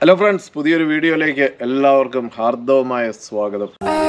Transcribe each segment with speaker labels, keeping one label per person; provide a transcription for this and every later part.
Speaker 1: Hello friends പുതിയൊരു വീഡിയോയിലേക്ക് എല്ലാവർക്കും ഹാർദവമായ സ്വാഗതം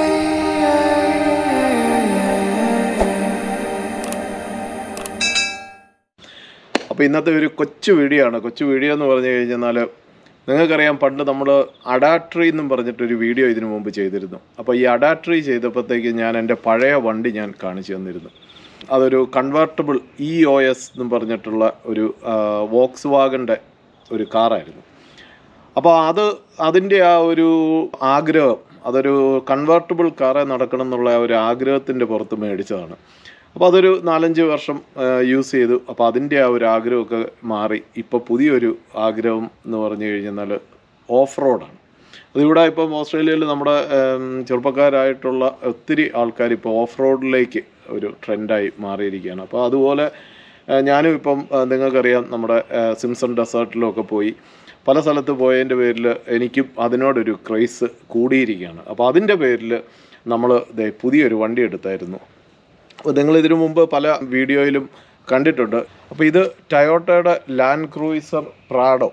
Speaker 1: അപ്പോൾ ഇന്നത്തെ ഒരു കൊച്ചു വീഡിയോ ആണ് കൊച്ചു വീഡിയോ എന്ന് പറഞ്ഞു കഴിഞ്ഞാൽ നിങ്ങൾക്കറിയാം പണ്ട് നമ്മൾ അഡാട്രി എന്നും പറഞ്ഞിട്ടൊരു വീഡിയോ ഇതിനു മുമ്പ് ചെയ്തിരുന്നു അപ്പോൾ ഈ അഡാട്രി ചെയ്തപ്പോഴത്തേക്ക് ഞാൻ എൻ്റെ പഴയ വണ്ടി ഞാൻ കാണിച്ചു തന്നിരുന്നു അതൊരു കൺവേർട്ടബിൾ ഇ ഒ എസ് എന്നും പറഞ്ഞിട്ടുള്ള ഒരു വോക്സ് വാഗൻ്റെ ഒരു കാറായിരുന്നു അപ്പോൾ അത് അതിൻ്റെ ആ ഒരു ആഗ്രഹം അതൊരു കൺവേർട്ടബിൾ കാറെ നടക്കണം എന്നുള്ള ആ ഒരു ആഗ്രഹത്തിൻ്റെ പുറത്ത് മേടിച്ചതാണ് അപ്പോൾ അതൊരു നാലഞ്ച് വർഷം യൂസ് ചെയ്തു അപ്പോൾ അതിൻ്റെ ആ ഒരു ആഗ്രഹമൊക്കെ മാറി ഇപ്പോൾ പുതിയൊരു ആഗ്രഹം എന്ന് പറഞ്ഞു കഴിഞ്ഞാൽ ഓഫ് റോഡാണ് അതിവിടെ ഇപ്പം ഓസ്ട്രേലിയയിൽ നമ്മുടെ ഉം, ചെറുപ്പക്കാരായിട്ടുള്ള ഒത്തിരി ആൾക്കാർ ഇപ്പോൾ ഓഫ് റോഡിലേക്ക് ഒരു ട്രെൻഡായി മാറിയിരിക്കുകയാണ് അപ്പോൾ അതുപോലെ ആ, ഞാനും ഇപ്പം ആ, നിങ്ങൾക്കറിയാം നമ്മുടെ ആ, സിംസൺ ഡെസേർട്ടിലൊക്കെ പോയി പല സ്ഥലത്ത് പോയതിൻ്റെ പേരിൽ എനിക്കും അതിനോടൊരു ക്രൈസ് കൂടിയിരിക്കുകയാണ് അപ്പോൾ അതിൻ്റെ പേരിൽ നമ്മൾ ദേ പുതിയൊരു വണ്ടി എടുത്തായിരുന്നു അപ്പോൾ നിങ്ങൾ ഇതിനു മുമ്പ് പല വീഡിയോയിലും കണ്ടിട്ടുണ്ട് അപ്പോൾ ഇത് ടയോട്ടയുടെ ലാൻഡ് ക്രൂയിസർ പ്രാഡോ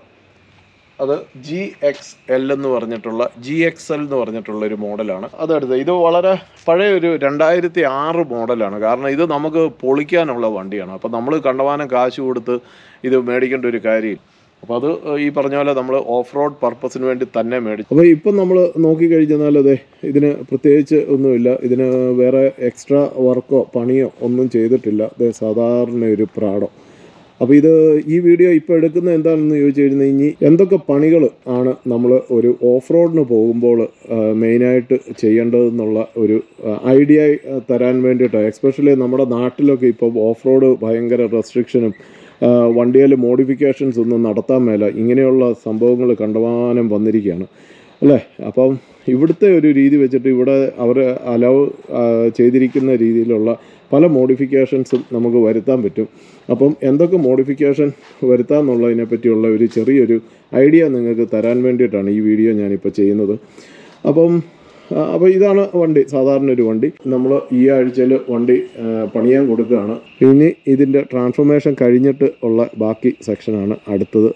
Speaker 1: അത് ജി എക്സ് എൽ എന്ന് പറഞ്ഞിട്ടുള്ള ജി എക്സ് എൽ എന്ന് പറഞ്ഞിട്ടുള്ള ഒരു മോഡലാണ് അതെടുത്ത് ഇത് വളരെ പഴയ ഒരു രണ്ടായിരത്തി ആറ് മോഡലാണ് കാരണം ഇത് നമുക്ക് പൊളിക്കാനുള്ള വണ്ടിയാണ് അപ്പോൾ നമ്മൾ കണ്ടമാനം കാശ് കൊടുത്ത് ഇത് മേടിക്കേണ്ട ഒരു കാര്യം അപ്പോൾ അത് ഈ പറഞ്ഞ പോലെ നമ്മൾ ഓഫ് റോഡ് പർപ്പസിന് വേണ്ടി തന്നെ മേടിച്ചു അപ്പോൾ ഇപ്പം നമ്മൾ നോക്കിക്കഴിഞ്ഞാൽ അതെ ഇതിന് പ്രത്യേകിച്ച് ഒന്നുമില്ല ഇതിന് വേറെ എക്സ്ട്രാ വർക്കോ പണിയോ ഒന്നും ചെയ്തിട്ടില്ല ഇത് സാധാരണ ഒരു പ്രാഡോ അപ്പോൾ ഇത് ഈ വീഡിയോ ഇപ്പോൾ എടുക്കുന്നത് എന്താണെന്ന് ചോദിച്ചു കഴിഞ്ഞാൽ ഇനി എന്തൊക്കെ പണികൾ ആണ് നമ്മൾ ഒരു ഓഫ് റോഡിന് പോകുമ്പോൾ മെയിനായിട്ട് ചെയ്യേണ്ടതെന്നുള്ള ഒരു ഐഡിയ തരാൻ വേണ്ടിയിട്ടാണ് എക്സ്പെഷ്യലി നമ്മുടെ നാട്ടിലൊക്കെ ഇപ്പോൾ ഓഫ് റോഡ് ഭയങ്കര റെസ്ട്രിക്ഷനും വണ്ടിയിൽ മോഡിഫിക്കേഷൻസ് ഒന്നും നടത്താൻ മേല ഇങ്ങനെയുള്ള സംഭവങ്ങൾ കണ്ടമാനം വന്നിരിക്കുകയാണ് അല്ലേ അപ്പം ഇവിടുത്തെ ഒരു രീതി വെച്ചിട്ട് ഇവിടെ അവർ അലവ് ചെയ്തിരിക്കുന്ന രീതിയിലുള്ള പല മോഡിഫിക്കേഷൻസും നമുക്ക് വരുത്താൻ പറ്റും അപ്പം എന്തൊക്കെ മോഡിഫിക്കേഷൻ വരുത്താമെന്നുള്ളതിനെ പറ്റിയുള്ള ഒരു ചെറിയൊരു ഐഡിയ നിങ്ങൾക്ക് തരാൻ വേണ്ടിയിട്ടാണ് ഈ വീഡിയോ ഞാനിപ്പോൾ ചെയ്യുന്നത് അപ്പം ആ, അപ്പോൾ ഇതാണ് വണ്ടി സാധാരണ ഒരു വണ്ടി നമ്മൾ ഈ ആഴ്ചയിൽ വണ്ടി ആ, പണിയാൻ കൊടുക്കുകയാണ് ഇനി ഇതിൻ്റെ ട്രാൻസ്ഫോർമേഷൻ കഴിഞ്ഞിട്ട് ഉള്ള ബാക്കി സെക്ഷനാണ് അടുത്തത്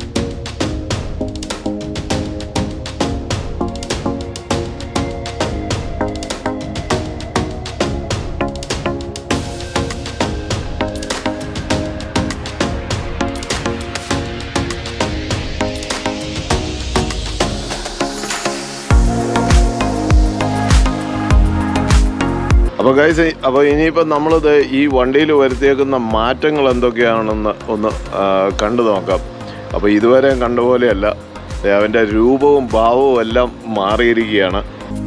Speaker 1: അപ്പോൾ ഗൈസ് അപ്പോൾ ഇനിയിപ്പോൾ നമ്മളിത് ഈ വണ്ടിയിൽ വരുത്തിയേക്കുന്ന മാറ്റങ്ങൾ എന്തൊക്കെയാണെന്ന് ഒന്ന് ആ, കണ്ടു നോക്കാം അപ്പോൾ ഇതുവരെ കണ്ട പോലെയല്ല ദേ അവൻ്റെ രൂപവും ഭാവവും എല്ലാം മാറിയിരിക്കുകയാണ്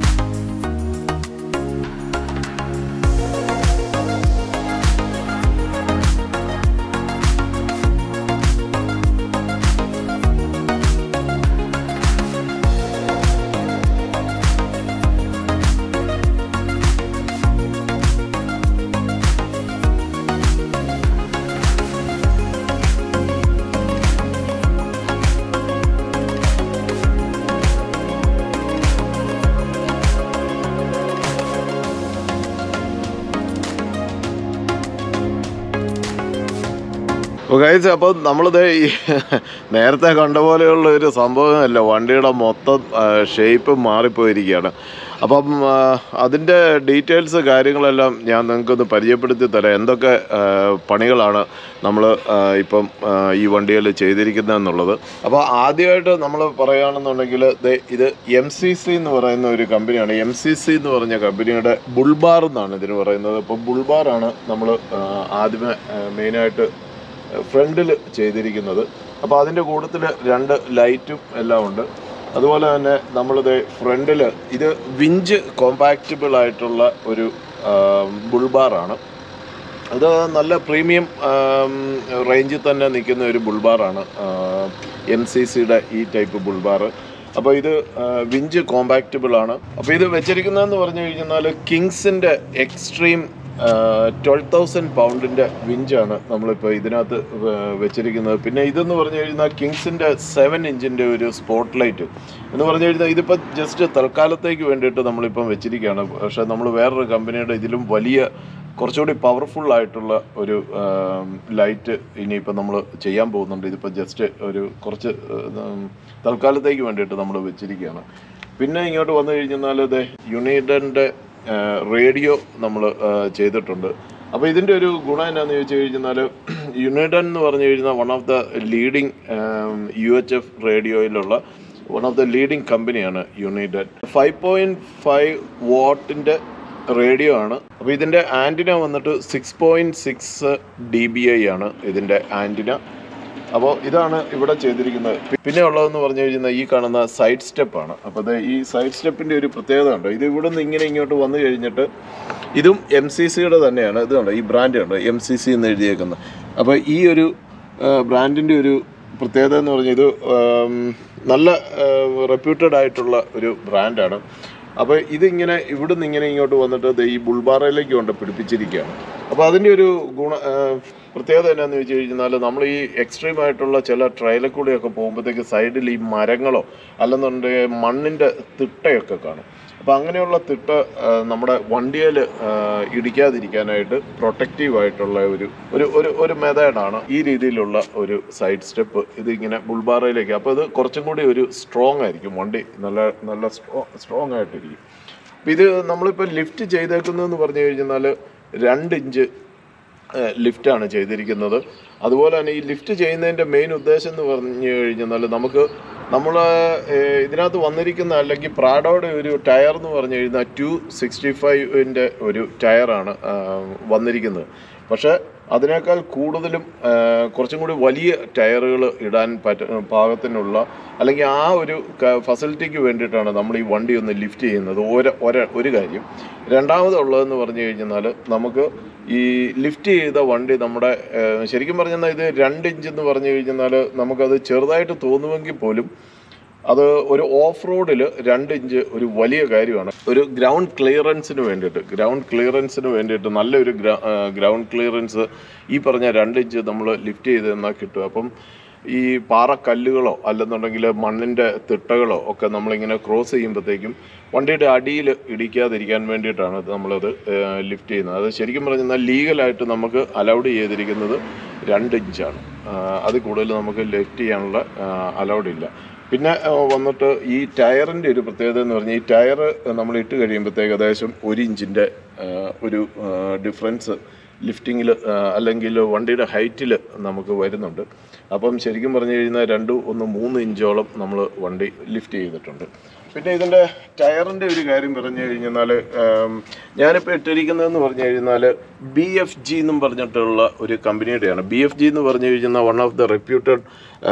Speaker 1: ഗൈസ് അപ്പോൾ നമ്മളിത് ഈ നേരത്തെ കണ്ട പോലെയുള്ള ഒരു സംഭവമല്ല വണ്ടിയുടെ മൊത്തം ഷേപ്പ് മാറിപ്പോയിരിക്കുകയാണ് അപ്പം ആ, അതിൻ്റെ ഡീറ്റെയിൽസ് കാര്യങ്ങളെല്ലാം ഞാൻ നിങ്ങൾക്കൊന്ന് പരിചയപ്പെടുത്തി തരാം എന്തൊക്കെ ആ, പണികളാണ് നമ്മൾ ഇപ്പം ആ, ഈ വണ്ടിയിൽ ചെയ്തിരിക്കുന്നതെന്നുള്ളത് അപ്പോൾ ആദ്യമായിട്ട് നമ്മൾ പറയുകയാണെന്നുണ്ടെങ്കിൽ ദേ ഇത് എം സി സി എന്ന് പറയുന്ന ഒരു കമ്പനിയാണ് എം സി സി എന്ന് പറഞ്ഞ കമ്പനിയുടെ ബുൾബാർ എന്നാണ് ഇതിന് പറയുന്നത് അപ്പോൾ ബുൾബാറാണ് നമ്മൾ ആദ്യമേ മെയിനായിട്ട് ഫ്രണ്ടിൽ ചെയ്തിരിക്കുന്നത് അപ്പോൾ അതിൻ്റെ കൂട്ടത്തിൽ രണ്ട് ലൈറ്റും എല്ലാം ഉണ്ട് അതുപോലെ തന്നെ നമ്മളിത് ഫ്രണ്ടിൽ ഇത് വിഞ്ച് കോമ്പാക്റ്റബിൾ ആയിട്ടുള്ള ഒരു ബുൾബാറാണ് അത് നല്ല പ്രീമിയം റേഞ്ചിൽ തന്നെ നിൽക്കുന്ന ഒരു ബുൾബാറാണ് എം സി സിയുടെ ഈ ടൈപ്പ് ബുൾബാർ അപ്പോൾ ഇത് ആ, വിഞ്ച് കോമ്പാക്റ്റബിൾ ആണ് അപ്പോൾ ഇത് വെച്ചിരിക്കുന്നതെന്ന് പറഞ്ഞു കഴിഞ്ഞാൽ കിങ്സിൻ്റെ എക്സ്ട്രീം ട്വൽവ് തൗസൻഡ് പൗണ്ടിൻ്റെ വിഞ്ചാണ് നമ്മളിപ്പോൾ ഇതിനകത്ത് വെ- വെച്ചിരിക്കുന്നത് പിന്നെ ഇതെന്ന് പറഞ്ഞു കഴിഞ്ഞാൽ കിങ്സിൻ്റെ സെവൻ ഇഞ്ചിൻ്റെ ഒരു സ്പോട്ട് ലൈറ്റ് എന്ന് പറഞ്ഞു കഴിഞ്ഞാൽ ഇതിപ്പോൾ ജസ്റ്റ് തൽക്കാലത്തേക്ക് വേണ്ടിയിട്ട് നമ്മളിപ്പം വെച്ചിരിക്കുകയാണ് പക്ഷേ നമ്മൾ വേറൊരു കമ്പനിയുടെ ഇതിലും വലിയ കുറച്ചുകൂടി പവർഫുൾ ആയിട്ടുള്ള ഒരു ലൈറ്റ് ഇനിയിപ്പോൾ നമ്മൾ ചെയ്യാൻ പോകുന്നുണ്ട് ഇതിപ്പോൾ ജസ്റ്റ് ഒരു കുറച്ച് ഉം, തൽക്കാലത്തേക്ക് വേണ്ടിയിട്ട് നമ്മൾ വെച്ചിരിക്കുകയാണ് പിന്നെ ഇങ്ങോട്ട് വന്നു കഴിഞ്ഞാൽ ഇത് യുണീഡൻ്റെ റേഡിയോ നമ്മൾ ചെയ്തിട്ടുണ്ട് അപ്പോൾ ഇതിൻ്റെ ഒരു ഗുണം എന്നാന്ന് ചോദിച്ചു കഴിഞ്ഞാൽ യുണൈഡൻ എന്ന് പറഞ്ഞു കഴിഞ്ഞാൽ one of the leading U H F റേഡിയോയിലുള്ള വൺ ഓഫ് ദ ലീഡിങ് കമ്പനിയാണ് യുണൈഡൻ ഫൈവ് പോയിൻറ്റ് ഫൈവ് വാട്ടിൻ്റെ റേഡിയോ ആണ് അപ്പോൾ ഇതിൻ്റെ ആൻറ്റിന വന്നിട്ട് six point six D B I ആണ് ഇതിൻ്റെ ആൻറ്റിന അപ്പോൾ ഇതാണ് ഇവിടെ ചെയ്തിരിക്കുന്നത് പി- പിന്നെ ഉള്ളതെന്ന് പറഞ്ഞു കഴിഞ്ഞാൽ ഈ കാണുന്ന സൈഡ് സ്റ്റെപ്പാണ് അപ്പോൾ ദേ ഈ സൈഡ് സ്റ്റെപ്പിൻ്റെ ഒരു പ്രത്യേകത ഉണ്ട് ഇത് ഇവിടെ നിന്ന് ഇങ്ങനെ ഇങ്ങോട്ട് വന്നു കഴിഞ്ഞിട്ട് ഇതും എം സി സിയുടെ തന്നെയാണ് ഇത് കണ്ടോ ഈ ബ്രാൻഡ് ഉണ്ട് എം സി സി എന്ന് എഴുതിയേക്കുന്നത് അപ്പോൾ ഈ ഒരു ബ്രാൻഡിൻ്റെ ഒരു പ്രത്യേകത എന്ന് പറഞ്ഞാൽ ഇത് ആം, നല്ല റെപ്യൂട്ടഡ് ആയിട്ടുള്ള ഒരു ബ്രാൻഡാണ് അപ്പോൾ ഇതിങ്ങനെ ഇവിടുന്ന് ഇങ്ങനെ ഇങ്ങോട്ട് വന്നിട്ട് ദേ ഈ ബുൾബാറയിലേക്ക് കൊണ്ട് പിടിപ്പിച്ചിരിക്കുകയാണ് അപ്പോൾ അതിൻ്റെ ഒരു ഗുണ ആ, പ്രത്യേകത എന്നാന്ന് ചോദിച്ചു കഴിഞ്ഞാൽ നമ്മൾ ഈ എക്സ്ട്രീം ആയിട്ടുള്ള ചില ട്രയലിൽ കൂടെയൊക്കെ പോകുമ്പോഴത്തേക്ക് സൈഡിൽ ഈ മരങ്ങളോ അല്ലെന്നുണ്ടെങ്കിൽ മണ്ണിൻ്റെ തിട്ടയൊക്കെ കാണും അപ്പോൾ അങ്ങനെയുള്ള തിട്ട ആ, നമ്മുടെ വണ്ടിയിൽ ഇടിക്കാതിരിക്കാനായിട്ട് പ്രൊട്ടക്റ്റീവ് ആയിട്ടുള്ള ഒരു ഒരു ഒരു ഒരു മെത്തേഡാണ് ഈ രീതിയിലുള്ള ഒരു സൈഡ് സ്റ്റെപ്പ് ഇതിങ്ങനെ ബുൾബാറയിലേക്ക് അപ്പോൾ ഇത് കുറച്ചും കൂടി ഒരു സ്ട്രോങ് ആയിരിക്കും വണ്ടി നല്ല നല്ല സ്ട്രോ സ്ട്രോങ് ആയിട്ടിരിക്കും അപ്പോൾ ഇത് നമ്മളിപ്പോൾ ലിഫ്റ്റ് ചെയ്തേക്കുന്നതെന്ന് പറഞ്ഞു കഴിഞ്ഞാൽ രണ്ട് ഇഞ്ച് ലിഫ്റ്റാണ് ചെയ്തിരിക്കുന്നത് അതുപോലെ തന്നെ ഈ ലിഫ്റ്റ് ചെയ്യുന്നതിൻ്റെ മെയിൻ ഉദ്ദേശം എന്ന് പറഞ്ഞു കഴിഞ്ഞാൽ നമുക്ക് നമ്മൾ ഇതിനകത്ത് വന്നിരിക്കുന്ന അല്ലെങ്കിൽ പ്രാഡോയുടെ ഒരു ടയർ എന്ന് പറഞ്ഞു കഴിഞ്ഞാൽ ടു സിക്സ്റ്റി ഫൈവിൻ്റെ ഒരു ടയറാണ് വന്നിരിക്കുന്നത് പക്ഷേ അതിനേക്കാൾ കൂടുതലും ആ, കുറച്ചും കൂടി വലിയ ടയറുകൾ ഇടാൻ പറ്റ പാകത്തിനുള്ള അല്ലെങ്കിൽ ആ ഒരു ഫെസിലിറ്റിക്ക് വേണ്ടിയിട്ടാണ് നമ്മൾ ഈ വണ്ടി ഒന്ന് ലിഫ്റ്റ് ചെയ്യുന്നത് ഒരു ഒരു ഒരു കാര്യം രണ്ടാമതുള്ളതെന്ന് പറഞ്ഞു കഴിഞ്ഞാൽ നമുക്ക് ഈ ലിഫ്റ്റ് ചെയ്ത വണ്ടി നമ്മുടെ ആ, ശരിക്കും പറഞ്ഞാൽ ഇത് രണ്ട് ഇഞ്ച് എന്ന് പറഞ്ഞു കഴിഞ്ഞാൽ നമുക്കത് ചെറുതായിട്ട് തോന്നുമെങ്കിൽ പോലും അത് ഒരു ഓഫ് റോഡിൽ രണ്ട് ഇഞ്ച് ഒരു വലിയ കാര്യമാണ് ഒരു ഗ്രൗണ്ട് ക്ലിയറൻസിന് വേണ്ടിയിട്ട് ഗ്രൗണ്ട് ക്ലിയറൻസിന് വേണ്ടിയിട്ട് നല്ലൊരു ഗ്രൗണ്ട് ക്ലിയറൻസ് ഈ പറഞ്ഞ രണ്ട് ഇഞ്ച് നമ്മൾ ലിഫ്റ്റ് ചെയ്ത് തന്നാൽ കിട്ടും അപ്പം ഈ പാറക്കല്ലുകളോ അല്ലെന്നുണ്ടെങ്കിൽ മണ്ണിൻ്റെ തിട്ടകളോ ഒക്കെ നമ്മളിങ്ങനെ ക്രോസ് ചെയ്യുമ്പോഴത്തേക്കും വണ്ടിയുടെ അടിയിൽ ഇടിക്കാതിരിക്കാൻ വേണ്ടിയിട്ടാണ് ഇത് നമ്മളത് ലിഫ്റ്റ് ചെയ്യുന്നത് അത് ശരിക്കും പറഞ്ഞാൽ ലീഗലായിട്ട് നമുക്ക് അലൗഡ് ചെയ്തിരിക്കുന്നത് രണ്ട് ഇഞ്ചാണ് അത് കൂടുതൽ നമുക്ക് ലിഫ്റ്റ് ചെയ്യാനുള്ള അലൗഡ് ഇല്ല പിന്നെ ആ, വന്നിട്ട് ഈ ടയറിൻ്റെ ഒരു പ്രത്യേകത എന്ന് പറഞ്ഞാൽ ഈ ടയർ നമ്മൾ ഇട്ട് കഴിയുമ്പോഴത്തേക്ക് ഏകദേശം ഒരു ഇഞ്ചിൻ്റെ ഒരു ഡിഫറൻസ് ലിഫ്റ്റിങ്ങിൽ അല്ലെങ്കിൽ വണ്ടിയുടെ ഹൈറ്റിൽ നമുക്ക് വരുന്നുണ്ട് അപ്പം ശരിക്കും പറഞ്ഞു കഴിഞ്ഞാൽ രണ്ട് ഒന്ന് മൂന്ന് ഇഞ്ചോളം നമ്മൾ വണ്ടി ലിഫ്റ്റ് ചെയ്തിട്ടുണ്ട് പിന്നെ ഇതിൻ്റെ ടയറിൻ്റെ ഒരു കാര്യം പറഞ്ഞു കഴിഞ്ഞാൽ ഞാനിപ്പോൾ ഇട്ടിരിക്കുന്നതെന്ന് പറഞ്ഞു കഴിഞ്ഞാൽ ബി എഫ് ജി എന്നും പറഞ്ഞിട്ടുള്ള ഒരു കമ്പനിയുടെയാണ് ബി എഫ് ജി എന്ന് പറഞ്ഞു കഴിഞ്ഞാൽ one of the reputed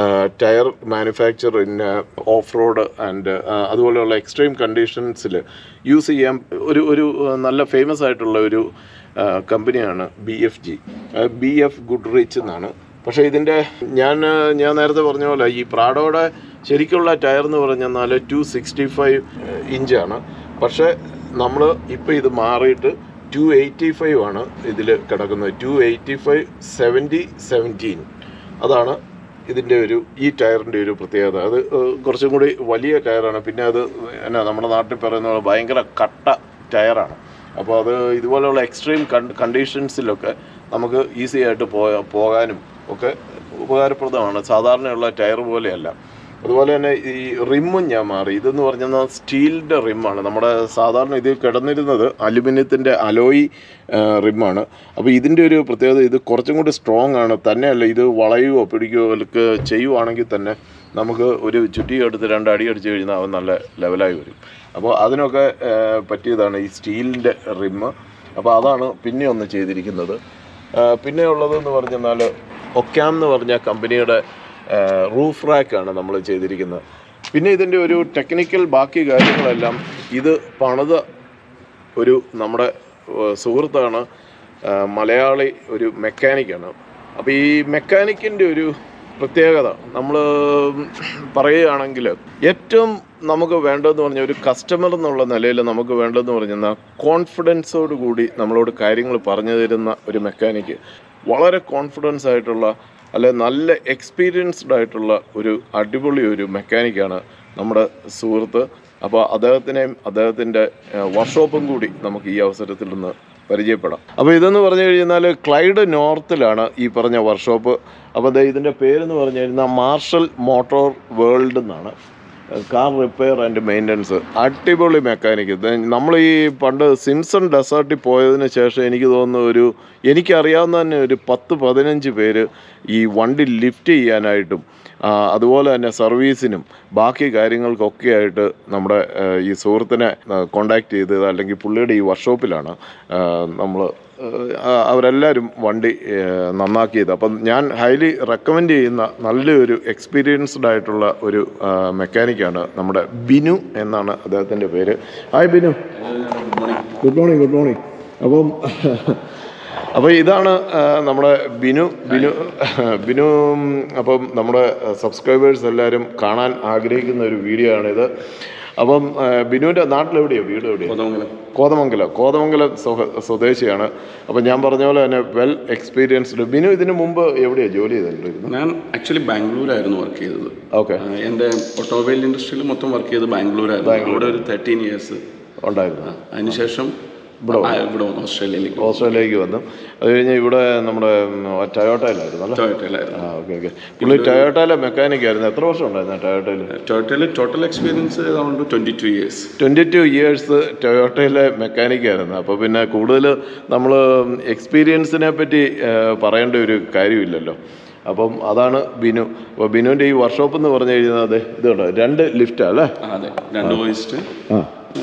Speaker 1: tyre manufacture in off road and അതുപോലെയുള്ള എക്സ്ട്രീം കണ്ടീഷൻസിൽ യൂസ് ചെയ്യാൻ ഒരു ഒരു ആ, നല്ല ഫേമസ് ആയിട്ടുള്ള ഒരു ആ, കമ്പനിയാണ് B F G B F Goodrich എന്നാണ് പക്ഷേ ഇതിൻ്റെ ഞാൻ ആ, ഞാൻ നേരത്തെ പറഞ്ഞ പോലെ ഈ പ്രാഡോയുടെ ശരിക്കുള്ള ടയർ എന്ന് പറഞ്ഞാൽ ടു സിക്സ്റ്റി ഫൈവ് ഇഞ്ചാണ് പക്ഷേ നമ്മൾ ഇപ്പോൾ ഇത് മാറിയിട്ട് ടു എയ്റ്റി ഫൈവ് ആണ് ഇതിൽ കിടക്കുന്നത് two eighty five seventy seventeen അതാണ് ഇതിൻ്റെ ഒരു ഈ ടയറിൻ്റെ ഒരു പ്രത്യേകത അത് ഏഹ്, കുറച്ചും കൂടി വലിയ ടയറാണ് പിന്നെ അത് എന്നാ നമ്മുടെ നാട്ടിൽ പറയുന്ന പോലെ ഭയങ്കര കട്ട ടയറാണ് അപ്പോൾ അത് ഇതുപോലെയുള്ള എക്സ്ട്രീം കണ്ടീഷൻസിലൊക്കെ നമുക്ക് ഈസി ആയിട്ട് പോയ പോകാനും ഒക്കെ ഉപകാരപ്രദമാണ് സാധാരണയുള്ള ടയർ പോലെയല്ല അതുപോലെ തന്നെ ഈ റിമ്മും ഞാൻ മാറി ഇതെന്ന് പറഞ്ഞാൽ സ്റ്റീലിൻ്റെ റിമ്മാണ് നമ്മുടെ സാധാരണ ഇതിൽ കിടന്നിരുന്നത് അലുമിനിയത്തിൻ്റെ അലോയി റിമ്മാണ് അപ്പോൾ ഇതിൻ്റെ ഒരു പ്രത്യേകത ഇത് കുറച്ചും കൂടി സ്ട്രോങ് ആണ് തന്നെയല്ല ഇത് വളയുകയോ പിടിക്കുകയോ ഒക്കെ ചെയ്യുവാണെങ്കിൽ തന്നെ നമുക്ക് ഒരു ചുറ്റി എടുത്ത് രണ്ട് അടി അടിച്ച് കഴിഞ്ഞാൽ അവൻ നല്ല ലെവലായി വരും അപ്പോൾ അതിനൊക്കെ ആ, പറ്റിയതാണ് ഈ സ്റ്റീലിൻ്റെ റിമ്മ് അപ്പോൾ അതാണ് പിന്നെ ഒന്ന് ചെയ്തിരിക്കുന്നത് ആ, പിന്നെ ഉള്ളതെന്ന് പറഞ്ഞാൽ ഒക്കാം എന്ന് പറഞ്ഞ കമ്പനിയുടെ റൂഫ് റാക്കാണ് നമ്മൾ ചെയ്തിരിക്കുന്നത് പിന്നെ ഇതിൻ്റെ ഒരു ടെക്നിക്കൽ ബാക്കി കാര്യങ്ങളെല്ലാം ഇത് പണിത ഒരു നമ്മുടെ ഏഹ്, സുഹൃത്താണ് ആ, മലയാളി ഒരു മെക്കാനിക്കാണ് അപ്പോൾ ഈ മെക്കാനിക്കിൻ്റെ ഒരു പ്രത്യേകത നമ്മൾ പറയുകയാണെങ്കിൽ ഏറ്റവും നമുക്ക് വേണ്ടതെന്ന് പറഞ്ഞാൽ ഒരു കസ്റ്റമർ എന്നുള്ള നിലയിൽ നമുക്ക് വേണ്ടതെന്ന് പറഞ്ഞാൽ കോൺഫിഡൻസോട് കൂടി നമ്മളോട് കാര്യങ്ങൾ പറഞ്ഞു തരുന്ന ഒരു മെക്കാനിക്ക് വളരെ കോൺഫിഡൻസ് ആയിട്ടുള്ള അല്ലെ നല്ല എക്സ്പീരിയൻസ്ഡ് ആയിട്ടുള്ള ഒരു അടിപൊളി ഒരു മെക്കാനിക്കാണ് നമ്മുടെ സുഹൃത്ത് അപ്പോൾ അദ്ദേഹത്തിനെയും അദ്ദേഹത്തിൻ്റെ വർക്ക്ഷോപ്പും കൂടി നമുക്ക് ഈ അവസരത്തിൽ നിന്ന് പരിചയപ്പെടാം അപ്പോൾ ഇതെന്ന് പറഞ്ഞു കഴിഞ്ഞാൽ ക്ലൈഡ് നോർത്തിലാണ് ഈ പറഞ്ഞ വർക്ക്ഷോപ്പ് അപ്പോൾ ദേ ഇതിൻ്റെ പേരെന്ന് പറഞ്ഞു കഴിഞ്ഞാൽ മാർഷൽ മോട്ടോർ വേൾഡ് എന്നാണ് കാർ റിപ്പയർ ആൻഡ് മെയിൻ്റനൻസ് അടിപൊളി മെക്കാനിക്ക് നമ്മൾ ഈ പണ്ട് സിംസൺ ഡെസേർട്ടിൽ പോയതിന് ശേഷം എനിക്ക് തോന്നുന്നു ഒരു എനിക്കറിയാവുന്ന തന്നെ ഒരു പത്ത് പതിനഞ്ച് പേര് ഈ വണ്ടി ലിഫ്റ്റ് ചെയ്യാനായിട്ടും ആ, അതുപോലെ തന്നെ സർവീസിനും ബാക്കി കാര്യങ്ങൾക്കൊക്കെ ആയിട്ട് നമ്മുടെ ആ, ഈ സുഹൃത്തിനെ കോണ്ടാക്ട് ചെയ്തത് അല്ലെങ്കിൽ പുള്ളിയുടെ ഈ വർക്ക്ഷോപ്പിലാണ് നമ്മൾ അവരെല്ലാവരും വണ്ടി ആ, നന്നാക്കിയത് അപ്പം ഞാൻ ഹൈലി റെക്കമെൻഡ് ചെയ്യുന്ന നല്ലൊരു എക്സ്പീരിയൻസ്ഡ് ആയിട്ടുള്ള ഒരു മെക്കാനിക്കാണ് നമ്മുടെ ബിനു എന്നാണ് അദ്ദേഹത്തിൻ്റെ പേര് hi Binu good morning good morning അപ്പം അപ്പോൾ ഇതാണ് ആ, നമ്മുടെ ബിനു ബിനു ബിനു ഉം, അപ്പം നമ്മുടെ സബ്സ്ക്രൈബേഴ്സ് എല്ലാവരും കാണാൻ ആഗ്രഹിക്കുന്ന ഒരു വീഡിയോ ആണിത് അപ്പം ആ, ബിനുവിൻ്റെ നാട്ടിലെവിടെയാണ് വീട് എവിടെയാണ്
Speaker 2: കോതമംഗലം
Speaker 1: കോതമംഗലം കോതമംഗലം സ്വ- സ്വദേശിയാണ് അപ്പം ഞാൻ പറഞ്ഞ പോലെ തന്നെ വെൽ എക്സ്പീരിയൻസ്ഡ് ബിനു ഇതിനു മുമ്പ് എവിടെയാണ് ജോലി ചെയ്തിട്ടുണ്ടായിരുന്നു
Speaker 2: ഞാൻ ആക്ച്വലി ബാംഗ്ലൂരായിരുന്നു വർക്ക് ചെയ്തത്
Speaker 1: ഓക്കെ
Speaker 2: ആ, എൻ്റെ ഓട്ടോമൊബൈൽ ഇൻഡസ്ട്രിയിൽ മൊത്തം വർക്ക് ചെയ്തത് ബാംഗ്ലൂരായിരുന്നു അവിടെ ഒരു തേർട്ടീൻ ഇയേഴ്സ്
Speaker 1: ഉണ്ടായിരുന്നു
Speaker 2: അതിനുശേഷം ആ, ഇവിടെ വന്നു ഓസ്ട്രേലിയയിലേക്ക്
Speaker 1: ഓസ്ട്രേലിയയിലേക്ക് വന്നു അത് കഴിഞ്ഞ് ഇവിടെ നമ്മുടെ ടയോട്ടയിലായിരുന്നു അല്ലേ
Speaker 2: ടൊയോട്ടയിലായിരുന്നു
Speaker 1: ആ ഓക്കെ ഓക്കെ പുള്ളി ടയോട്ടയിലെ മെക്കാനിക് ആയിരുന്നു എത്ര വർഷം ഉണ്ടായിരുന്നു ടയോട്ടയിൽ
Speaker 2: ടൊയോട്ടയിൽ total experience around twenty two years
Speaker 1: twenty two years ടൊയോട്ടയിലെ മെക്കാനിക് ആയിരുന്നു അപ്പോൾ പിന്നെ കൂടുതൽ നമ്മൾ എക്സ്പീരിയൻസിനെ പറ്റി ആ, പറയേണ്ട ഒരു കാര്യമില്ലല്ലോ അപ്പം അതാണ് ബിനു അപ്പോൾ ബിനുവിൻ്റെ ഈ വർക്ക്ഷോപ്പ് എന്ന് പറഞ്ഞു കഴിഞ്ഞാൽ അതെ ഇതുണ്ടോ രണ്ട് ലിഫ്റ്റാ അല്ലേ
Speaker 2: അതെ രണ്ട് വോയിസ്റ്റ്
Speaker 1: ആ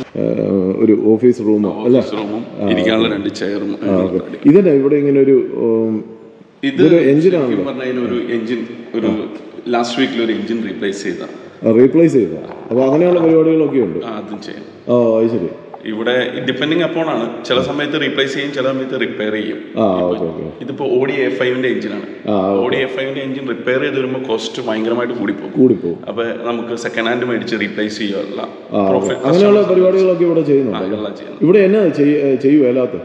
Speaker 1: ഒരു ഓഫീസ് റൂമോ അല്ലേ
Speaker 2: ഓഫീസ് റൂമും ഇരിക്കാനുള്ള രണ്ട് ചെയറും
Speaker 1: ഇതന്നെ ഇവിടെ ഇങ്ങനെ ഒരു ഉം,
Speaker 2: ഇത് ശരിക്കും പറഞ്ഞാൽ ഒരു എഞ്ചിൻ ഒരു ലാസ്റ്റ് വീക്കിൽ ഒരു എഞ്ചിൻ റീപ്ലേസ് ചെയ്ത
Speaker 1: റീപ്ലേസ് ചെയ്തോ അപ്പോൾ അങ്ങനെയുള്ള പരിപാടികളൊക്കെ ഉണ്ട്
Speaker 2: അതും ചെയ്യും
Speaker 1: ആ അത് ശരി
Speaker 2: ഇവിടെ ഡിപ്പെൻഡിങ് അപ്പോൺ ആണ് ചില സമയത്ത് റീപ്ലേസ് ചെയ്യും ചില സമയത്ത് റിപ്പയർ ചെയ്യും
Speaker 1: ആ ഓക്കെ ഓക്കെ
Speaker 2: ഇതിപ്പോ ഓഡി എ ഫൈവിന്റെ എഞ്ചിനാണ്
Speaker 1: ആ
Speaker 2: ഓഡി എ ഫൈവിന്റെ എഞ്ചിൻ റിപ്പയർ ചെയ്ത് വരുമ്പോൾ കോസ്റ്റ് ഭയങ്കരമായിട്ട് കൂടിപ്പോകും
Speaker 1: കൂടിപ്പോവും
Speaker 2: അപ്പൊ നമുക്ക് സെക്കൻഡ് ഹാൻഡ് മേടിച്ച് റീപ്ലേസ് ചെയ്യുകയല്ല
Speaker 1: ആ ഓക്കെ
Speaker 2: പ്രോഫിറ്റ്
Speaker 1: അങ്ങനെയുള്ള പരിപാടികളൊക്കെ ഇവിടെ ചെയ്യുന്നുണ്ട്
Speaker 2: എല്ലാം ചെയ്യണം
Speaker 1: ഇവിടെ എന്നാ ചെയ്യുക അല്ലാത്ത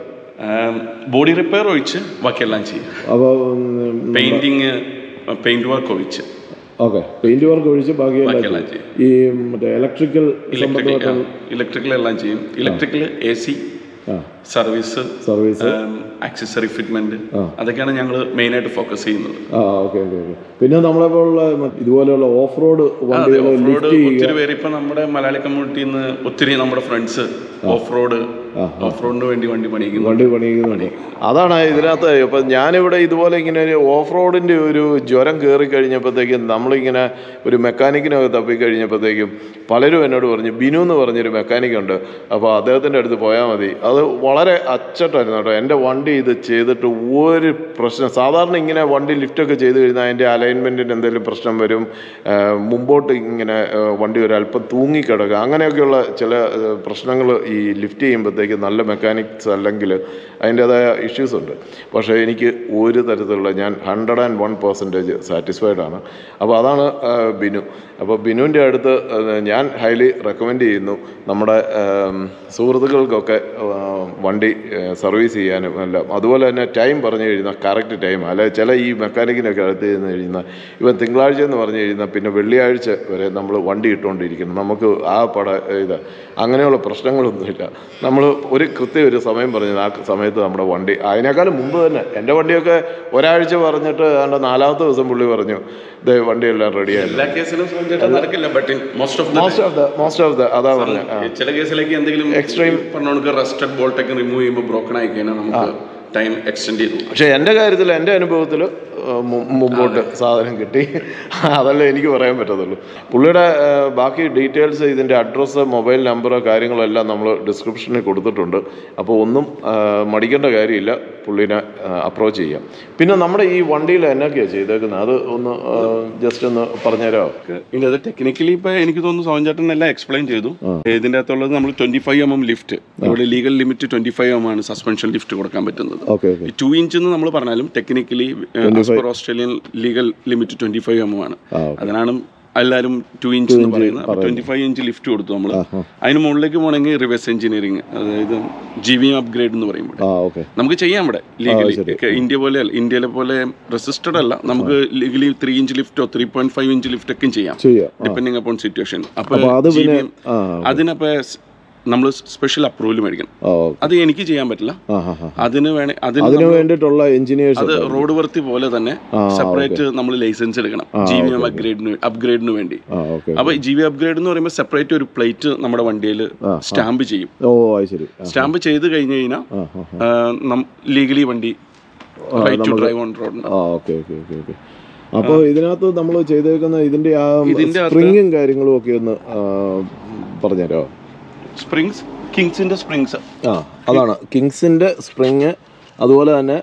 Speaker 2: ബോഡി റിപ്പയർ ഒഴിച്ച് ബാക്കിയെല്ലാം ചെയ്യും
Speaker 1: അപ്പോൾ
Speaker 2: പെയിന്റിങ് പെയിന്റ് വർക്ക് ഒഴിച്ച്
Speaker 1: ഓക്കെ പെയിന്റ് വർക്ക് ഒഴിച്ച് ബാക്കിയെല്ലാം
Speaker 2: ബാക്കിയെല്ലാം ചെയ്യും
Speaker 1: ഈ മറ്റേ ഇലക്ട്രിക്കൽ
Speaker 2: ഇലക്ട്രിക്കൽ ഇലക്ട്രിക്കൽ എല്ലാം ചെയ്യും ഇലക്ട്രിക്കൽ എ സി
Speaker 1: ആ
Speaker 2: സർവീസ്
Speaker 1: സർവീസ്
Speaker 2: ആക്സസറി ഫിറ്റ്മെന്റ് അതൊക്കെയാണ് ഞങ്ങൾ മെയിൻ ആയിട്ട് ഫോക്കസ് ചെയ്യുന്നത്
Speaker 1: ആ ഓക്കെ ഓക്കെ ഓക്കെ പിന്നെ നമ്മളെ പോലുള്ള മ- ഇതുപോലെയുള്ള ഓഫ് റോഡ് വണ്ടികൾ
Speaker 2: ഓഫ് റോഡ്
Speaker 1: ലിഫ്റ്റ് ചെയ്യുക
Speaker 2: ഒത്തിരി പേര് ഇപ്പൊ നമ്മുടെ മലയാളി കമ്മ്യൂണിറ്റിയിൽ നിന്ന് ഒത്തിരി നമ്മുടെ ഫ്രണ്ട്സ് ഓഫ് റോഡ് ഓഫ് റോഡിന് വേണ്ടി വണ്ടി പണിയിക്കുന്നു
Speaker 1: വണ്ടി പണിയുന്നുണ്ട് അതാണ് ഇതിനകത്ത് ഇപ്പം ഞാനിവിടെ ഇതുപോലെ ഇങ്ങനെ ഒരു ഓഫ് റോഡിൻ്റെ ഒരു ജ്വരം കയറി കഴിഞ്ഞപ്പോഴത്തേക്കും നമ്മളിങ്ങനെ ഒരു മെക്കാനിക്കിനൊക്കെ തപ്പിക്കഴിഞ്ഞപ്പോഴത്തേക്കും പലരും എന്നോട് പറഞ്ഞു ബിനു എന്ന് പറഞ്ഞൊരു മെക്കാനിക് ഉണ്ട് അപ്പോൾ അദ്ദേഹത്തിൻ്റെ അടുത്ത് പോയാൽ മതി അത് വളരെ അച്ചട്ടായിരുന്നു കേട്ടോ എൻ്റെ വണ്ടി ഇത് ചെയ്തിട്ട് ഒരു പ്രശ്നം സാധാരണ ഇങ്ങനെ വണ്ടി ലിഫ്റ്റൊക്കെ ചെയ്ത് കഴിഞ്ഞാൽ അതിൻ്റെ അലൈൻമെൻറ്റിന് എന്തെങ്കിലും പ്രശ്നം വരും ആ, മുമ്പോട്ട് ഇങ്ങനെ ആ, വണ്ടി ഒരു അല്പം തൂങ്ങിക്കിടക്കുക അങ്ങനെയൊക്കെയുള്ള ചില പ്രശ്നങ്ങൾ ഈ ലിഫ്റ്റ് ചെയ്യുമ്പോഴത്തേക്ക് നല്ല മെക്കാനിക്സ് അല്ലെങ്കിൽ അതിൻ്റേതായ ഇഷ്യൂസ് ഉണ്ട് പക്ഷേ എനിക്ക് ഒരു തരത്തിലുള്ള ഞാൻ hundred and one percentage satisfied ആണ് അപ്പോൾ അതാണ് ആ, ബിനു അപ്പോൾ ബിനുവിൻ്റെ അടുത്ത് ആ, ഞാൻ ഹൈലി റെക്കമെൻഡ് ചെയ്യുന്നു നമ്മുടെ ആം, സുഹൃത്തുക്കൾക്കൊക്കെ ആ, വണ്ടി സർവീസ് ചെയ്യാനും എല്ലാം അതുപോലെ തന്നെ ടൈം പറഞ്ഞു കഴിഞ്ഞാൽ കറക്റ്റ് ടൈം അല്ലെ ചില ഈ മെക്കാനിക്കിനൊക്കെ അടുത്ത് ചെന്ന് കഴിഞ്ഞാൽ ഇവൻ തിങ്കളാഴ്ച എന്ന് പറഞ്ഞു കഴിഞ്ഞാൽ പിന്നെ വെള്ളിയാഴ്ച വരെ നമ്മൾ വണ്ടി ഇട്ടുകൊണ്ടിരിക്കണം നമുക്ക് ആ പട ഇത് അങ്ങനെയുള്ള പ്രശ്നങ്ങളൊന്നുമില്ല നമ്മൾ ഒരു കൃത്യം ഒരു സമയം പറഞ്ഞാൽ ആ സമയത്ത് നമ്മുടെ വണ്ടി അതിനേക്കാളും മുമ്പ് തന്നെ എൻ്റെ വണ്ടിയൊക്കെ ഒരാഴ്ച പറഞ്ഞിട്ട് ഏതാണ്ട് നാലാമത്തെ ദിവസം പുള്ളി പറഞ്ഞു ദേ വണ്ടിയെല്ലാം റെഡിയായി
Speaker 2: എല്ലാ കേസിലും സ്വന്തമായിട്ട് നടക്കില്ല but most of
Speaker 1: most of the most of the അതാ പറഞ്ഞത്
Speaker 2: ചില കേസിലേക്ക് എന്തെങ്കിലും എക്സ്ട്രീം പറഞ്ഞ കണക്ക് റസ്റ്റഡ് ബോൾട്ടൊക്കെ റിമൂവ് ചെയ്യുമ്പോൾ ബ്രോക്കൺ ആയി കഴിഞ്ഞാൽ നമുക്ക് ടൈം എക്സ്റ്റെൻഡ് ചെയ്തു
Speaker 1: പക്ഷേ എൻ്റെ കാര്യത്തിൽ എൻ്റെ അനുഭവത്തിൽ മുമ്പോട്ട് സാധനം കിട്ടി അതല്ലേ എനിക്ക് പറയാൻ പറ്റത്തുള്ളൂ പുള്ളിയുടെ ആ, ബാക്കി ഡീറ്റെയിൽസ് ഇതിൻ്റെ അഡ്രസ്സ് മൊബൈൽ നമ്പർ കാര്യങ്ങളെല്ലാം നമ്മൾ ഡിസ്ക്രിപ്ഷനിൽ കൊടുത്തിട്ടുണ്ട് അപ്പോൾ ഒന്നും ആ, മടിക്കേണ്ട കാര്യമില്ല പുള്ളിനെ അപ്രോച്ച് ചെയ്യാം പിന്നെ നമ്മുടെ ഈ വണ്ടിയിൽ എന്നൊക്കെയാണ് ചെയ്തേക്കുന്നത് അത് ഒന്ന് ജസ്റ്റ് ഒന്ന് പറഞ്ഞുതരാമോ
Speaker 2: ഇല്ല അത് ടെക്നിക്കലി ഇപ്പൊ എനിക്ക് തോന്നുന്നു സോൻ ചേട്ടൻ എല്ലാം എക്സ്പ്ലെയിൻ ചെയ്തു ഇതിന്റെ അകത്തുള്ളത് നമ്മൾ twenty five M M lift നമ്മുടെ legal limit twenty five M ആണ് സസ്പെൻഷൻ ലിഫ്റ്റ് കൊടുക്കാൻ പറ്റുന്നത്
Speaker 1: ഓക്കെ ഓക്കെ
Speaker 2: ഈ ടു ഇഞ്ച് എന്ന് നമ്മൾ പറഞ്ഞാലും technically per Australian legal limit twenty five M ആണ്
Speaker 1: ആ,
Speaker 2: അതിനാണ് എല്ലാവരും ടു ഇഞ്ച് എന്ന് പറയുന്നത് ട്വന്റി ഫൈവ് ഇഞ്ച് ലിഫ്റ്റ് കൊടുത്തു നമ്മൾ അതിന് മുകളിലേക്ക് പോകണമെങ്കിൽ റിവേഴ്സ് എഞ്ചിനീയറിംഗ് അതായത് ജി വി അപ്ഗ്രേഡ് എന്ന് പറയുമ്പോൾ
Speaker 1: ആ ഓക്കെ
Speaker 2: നമുക്ക് ചെയ്യാം ഇവിടെ ലീഗലി ഇന്ത്യ പോലെ അല്ല ഇന്ത്യയിലെ പോലെ റെസിസ്റ്റഡ് അല്ല നമുക്ക് ലീഗലി ത്രീ ഇഞ്ച് ലിഫ്റ്റോ three point five inch lift ഒക്കെ ചെയ്യാം
Speaker 1: ചെയ്യാം
Speaker 2: ഡിപ്പെൻഡിങ് അപ്പോൺ സിറ്റുവേഷൻ
Speaker 1: അപ്പോൾ അത് പിന്നെ ആ
Speaker 2: അതിനപ്പോ നമ്മൾ സ്പെഷ്യൽ അപ്രൂവൽ മേടിക്കണം
Speaker 1: ഓ
Speaker 2: അത് എനിക്ക് ചെയ്യാൻ പറ്റില്ല
Speaker 1: ആ ഹാ ഹാ
Speaker 2: അതിന് വേണേ അതിന്
Speaker 1: അതിന്
Speaker 2: നമ്മള്
Speaker 1: വേണ്ടിയിട്ടുള്ള എഞ്ചിനീയേഴ്സ്
Speaker 2: അത് റോഡ് വൃത്തി പോലെ തന്നെ
Speaker 1: ആ,
Speaker 2: സെപ്പറേറ്റ് നമ്മൾ ലൈസൻസ് എടുക്കണം ജി വി എം അപ്ഗ്രേഡിന് അപ്ഗ്രേഡിന് വേണ്ടി
Speaker 1: ആ ഓക്കെ
Speaker 2: അപ്പൊ ജി വി അപ്ഗ്രേഡ് എന്ന് പറയുമ്പോൾ സെപ്പറേറ്റ് ഒരു പ്ലേറ്റ് നമ്മുടെ വണ്ടിയിൽ സ്റ്റാമ്പ് ചെയ്യും
Speaker 1: ഓ അത് ശരി ആ
Speaker 2: സ്റ്റാമ്പ് ചെയ്ത് കഴിഞ്ഞ് കഴിഞ്ഞാൽ
Speaker 1: ആ ആ
Speaker 2: ലീഗലി വണ്ടി right to drive on road
Speaker 1: ആ ഓക്കെ ഓക്കെ ഓക്കെ ഓക്കെ അപ്പോൾ ഇതിനകത്ത് നമ്മൾ ചെയ്തേക്കുന്ന ഇതിന്റെ ആ
Speaker 2: ഇതിന്റെ അകത്ത്
Speaker 1: സ്പ്രിങ്ങും കാര്യങ്ങളും ഒക്കെ ഒന്ന് ആ, പറഞ്ഞുതരാമോ
Speaker 2: സ്പ്രിങ്സ് കിങ്സിന്റെ സ്പ്രിങ്സ്
Speaker 1: ആ അതാണ് കിങ്സിന്റെ സ്പ്രിങ് അതുപോലെ തന്നെ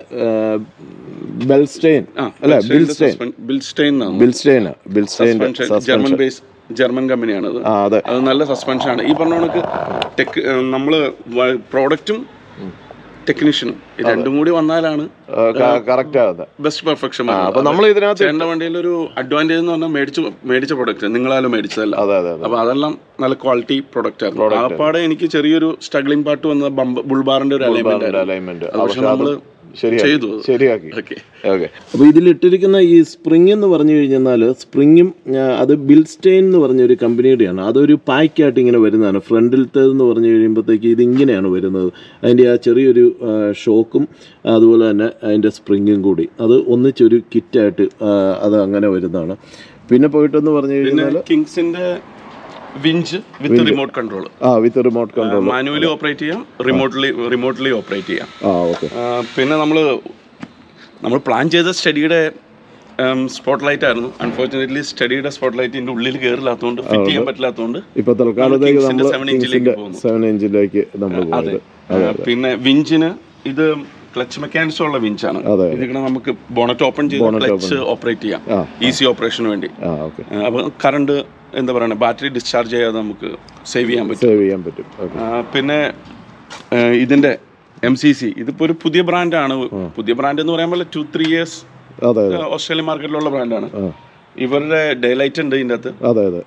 Speaker 1: ബെൽസ്റ്റെയിൻ അല്ല Bilstein
Speaker 2: Bilstein
Speaker 1: Bilstein Bilstein
Speaker 2: German base German കമ്പനിയാണ് അത്
Speaker 1: ആ അതെ
Speaker 2: അത് നല്ല സസ്പെൻഷൻ ആണ് ഈ പറഞ്ഞ കണക്ക് ടെക് നമ്മള് പ്രോഡക്റ്റും ടെക്നീഷ്യനും രണ്ടും കൂടി വന്നാലാണ്
Speaker 1: കറക്റ്റ് അതെ
Speaker 2: ബെസ്റ്റ് പെർഫെക്ഷൻ
Speaker 1: അപ്പൊ നമ്മൾ ഇതിനകത്ത്
Speaker 2: ചേട്ടന്റെ വണ്ടിയിൽ ഒരു അഡ്വാൻറ്റേജ് എന്ന് പറഞ്ഞാൽ മേടിച്ചു മേടിച്ച പ്രൊഡക്റ്റ് നിങ്ങളാലും മേടിച്ചതല്ല
Speaker 1: അതെ അതെ അതെ
Speaker 2: അപ്പൊ അതെല്ലാം നല്ല ക്വാളിറ്റി പ്രൊഡക്റ്റ് ആയിരുന്നു ആ പാടെ എനിക്ക് ചെറിയൊരു സ്ട്രഗ്ലിംഗ് പാർട്ട് വന്ന ബമ്പ് ബുൾബാറിന്റെ ഒരു അലൈൻമെന്റ് ആയിരുന്നു
Speaker 1: അലൈൻമെന്റ്
Speaker 2: അത് പക്ഷെ നമ്മള്
Speaker 1: ശരിയാക്കി
Speaker 2: ചെയ്തു അത്.
Speaker 1: ശരിയാക്കി
Speaker 2: ഓക്കെ
Speaker 1: ഓക്കെ അപ്പോൾ ഇതിലിട്ടിരിക്കുന്ന ഈ സ്പ്രിംഗ് എന്ന് പറഞ്ഞു കഴിഞ്ഞാൽ സ്പ്രിങ്ങും അത് ബിൽസ്റ്റെയിൻ എന്ന് പറഞ്ഞ ഒരു കമ്പനിയുടെയാണ് അതൊരു പാക്കായിട്ട് ഇങ്ങനെ വരുന്നതാണ് ഫ്രണ്ടിലത്തേതെന്ന് പറഞ്ഞു കഴിയുമ്പോഴത്തേക്ക് ഇത് ഇങ്ങനെയാണ് വരുന്നത് അതിൻ്റെ ആ ചെറിയൊരു ആ, ഷോക്കും അതുപോലെ തന്നെ അതിൻ്റെ സ്പ്രിങ്ങും കൂടി അത് ഒന്നിച്ചൊരു കിറ്റായിട്ട് ആ, അത് അങ്ങനെ വരുന്നതാണ് പിന്നെ പോയിട്ടെന്ന് പറഞ്ഞു
Speaker 2: പിന്നെ
Speaker 1: കഴിഞ്ഞാൽ
Speaker 2: കിങ്സിന്റെ വിഞ്ച് വിത്ത് റിമോട്ട് കൺട്രോൾ
Speaker 1: ആ with remote control
Speaker 2: manually operate ചെയ്യാം റിമോട്ട്ലി റിമോട്ട്ലി ഓപ്പറേറ്റ് ചെയ്യാം
Speaker 1: ആ ഓക്കെ
Speaker 2: ആ, പിന്നെ നമ്മൾ നമ്മൾ പ്ലാൻ ചെയ്ത സ്റ്റഡിയുടെ സ്പോട്ട് ലൈറ്റ് ആയിരുന്നു അൺഫോർച്ചുനേറ്റ്ലി സ്റ്റഡിയുടെ സ്പോട്ട് ലൈറ്റിന്റെ ഉള്ളിൽ കയറില്ലാത്തതുകൊണ്ട് ഫിറ്റ് ചെയ്യാൻ പറ്റില്ലാത്തതുകൊണ്ട്
Speaker 1: ഇപ്പൊ തൽക്കാലത്തേക്ക്
Speaker 2: Kingsന്റെ
Speaker 1: നമ്മൾ
Speaker 2: seven inch-ലേക്ക് പോകുന്നു.
Speaker 1: സെവൻ ഇഞ്ചിലേക്ക് നമ്മൾ
Speaker 2: അതെ
Speaker 1: പോയത്
Speaker 2: ആ, പിന്നെ വിഞ്ചിന് ഇത് ക്ലച്ച് മെക്കാനിസം ഉള്ള വിഞ്ചാണ്
Speaker 1: അതെ.
Speaker 2: ഇതിങ്ങനെ നമുക്ക് ബോണറ്റ് ഓപ്പൺ ചെയ്ത് ക്ലച്ച് ഓപ്പറേറ്റ് ചെയ്യാം
Speaker 1: ആ.
Speaker 2: ഈസി ഓപ്പറേഷന് വേണ്ടി
Speaker 1: ആ ഓക്കെ
Speaker 2: അപ്പോൾ കറണ്ട് എന്താ പറയുക ബാറ്ററി ഡിസ്ചാർജ് ചെയ്യാതെ നമുക്ക് സേവ് ചെയ്യാൻ പറ്റും
Speaker 1: സേവ് ചെയ്യാൻ പറ്റും ഓക്കെ
Speaker 2: ആ, പിന്നെ ആ, ഇതിന്റെ എം സി സി ഇതിപ്പോ ഒരു പുതിയ ബ്രാൻഡാണ് പുതിയ ബ്രാൻഡ് എന്ന് പറയുമ്പോൾ ടു ത്രീ ഇയേഴ്സ്
Speaker 1: അതെ അതെ
Speaker 2: ഓസ്ട്രേലിയൻ മാർക്കറ്റിലുള്ള ബ്രാൻഡാണ്
Speaker 1: ആ
Speaker 2: ഇവരുടെ ഡേ ലൈറ്റ് ഉണ്ട് ഇതിൻ്റെ അകത്ത്
Speaker 1: അതെ അതെ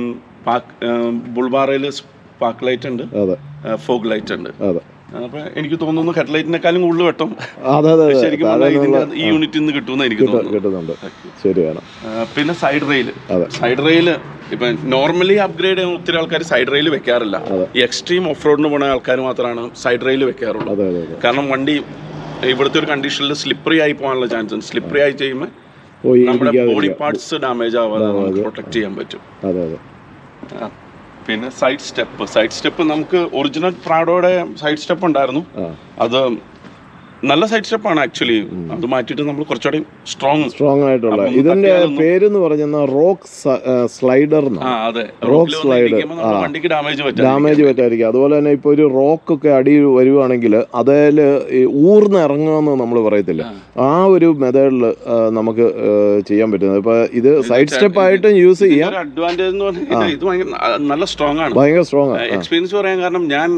Speaker 2: ബുൾബാറയിൽ സ്പാർക്ക് ലൈറ്റ് ഉണ്ട്
Speaker 1: അതെ
Speaker 2: ഫോഗ് ലൈറ്റ് ഉണ്ട്
Speaker 1: അതെ
Speaker 2: അപ്പൊ എനിക്ക് തോന്നുന്നു ഹെഡ്ലൈറ്റിനെക്കാളും കൂടുതൽ വെട്ടം
Speaker 1: അതെ അതെ അതെ
Speaker 2: ശരിക്കും പറഞ്ഞാൽ ഇതിന്റെ ഈ യൂണിറ്റിൽ നിന്ന് കിട്ടുമെന്ന് എനിക്ക് തോന്നുന്നു
Speaker 1: കിട്ടുന്നുണ്ട് ശരിയാണ്
Speaker 2: ആ, പിന്നെ സൈഡ് റെയിൽ
Speaker 1: അതെ.
Speaker 2: സൈഡ് റെയിൽ ഇപ്പൊ നോർമലി അപ്ഗ്രേഡ് ചെയ്യുന്ന ഒത്തിരി ആൾക്കാർ സൈഡ് റെയിൽ വെക്കാറില്ല ഈ എക്സ്ട്രീം ഓഫ് റോഡിന് പോണ ആൾക്കാർ മാത്രമാണ് സൈഡ് റെയിൽ വെക്കാറുള്ളൂ
Speaker 1: അതെ അതെ അതെ
Speaker 2: കാരണം വണ്ടി ഇവിടുത്തെ ഒരു കണ്ടീഷനിൽ സ്ലിപ്പറി ആയി പോകാനുള്ള ചാൻസ് ഉണ്ട് സ്ലിപ്പറി ആയി ചെയ്യുമ്പോൾ
Speaker 1: പോയി
Speaker 2: നമ്മുടെ ബോഡി
Speaker 1: ഇരിക്കാതിരിക്കുക
Speaker 2: പാർട്സ് ഡാമേജ് ആവാതെ നമുക്ക് പ്രൊട്ടക്ട് ചെയ്യാൻ പറ്റും
Speaker 1: അതെ അതെ
Speaker 2: ആ, പിന്നെ സൈഡ് സ്റ്റെപ്പ് സൈഡ് സ്റ്റെപ്പ് നമുക്ക് ഒറിജിനൽ പ്രാഡോയുടെ സൈഡ് സ്റ്റെപ്പ് ഉണ്ടായിരുന്നു
Speaker 1: ആ
Speaker 2: അത് നല്ല സൈഡ് സ്റ്റെപ്പാണ് ആക്ച്വലി അത് മാറ്റിയിട്ട് നമ്മൾ കുറച്ചുകൂടി സ്ട്രോങ്
Speaker 1: സ്ട്രോങ് ആയിട്ടുള്ള
Speaker 2: അപ്പം
Speaker 1: ഇതിന്റെ
Speaker 2: തട്ടിയാലൊന്നും-
Speaker 1: പേരെന്ന് പറഞ്ഞാൽ റോക്ക് സ്ലൈഡർ
Speaker 2: ആ അതെ
Speaker 1: Rock
Speaker 2: റോക്കിൽ
Speaker 1: slide.
Speaker 2: വന്നിരിക്കുമ്പോൾ നമ്മുടെ വണ്ടിക്ക് ഡാമേജ് പറ്റാം
Speaker 1: ഡാമേജ് പറ്റായിരിക്കും അതുപോലെ തന്നെ ഇപ്പോൾ ഒരു റോക്ക് ഒക്കെ അടി വരുവാണെങ്കിൽ അതിൽ ഊർന്ന് ഇറങ്ങുമെന്ന് നമ്മൾ പറയത്തില്ല ആ ഒരു മെത്തേഡിൽ നമുക്ക് ആ, ചെയ്യാൻ പറ്റുന്നത് ഇപ്പൊ ഇത് സൈഡ് സ്റ്റെപ്പ് ആയിട്ടും യൂസ് ചെയ്യാം
Speaker 2: ഒരു അഡ്വാൻറ്റേജ് എന്ന് പറഞ്ഞാൽ ഇത് ഭയങ്കര ന- നല്ല സ്ട്രോങ് ആണ്
Speaker 1: ഭയങ്കര സ്ട്രോങ് ആണ്
Speaker 2: എക്സ്പീരിയൻസ് പറയാൻ കാരണം ഞാൻ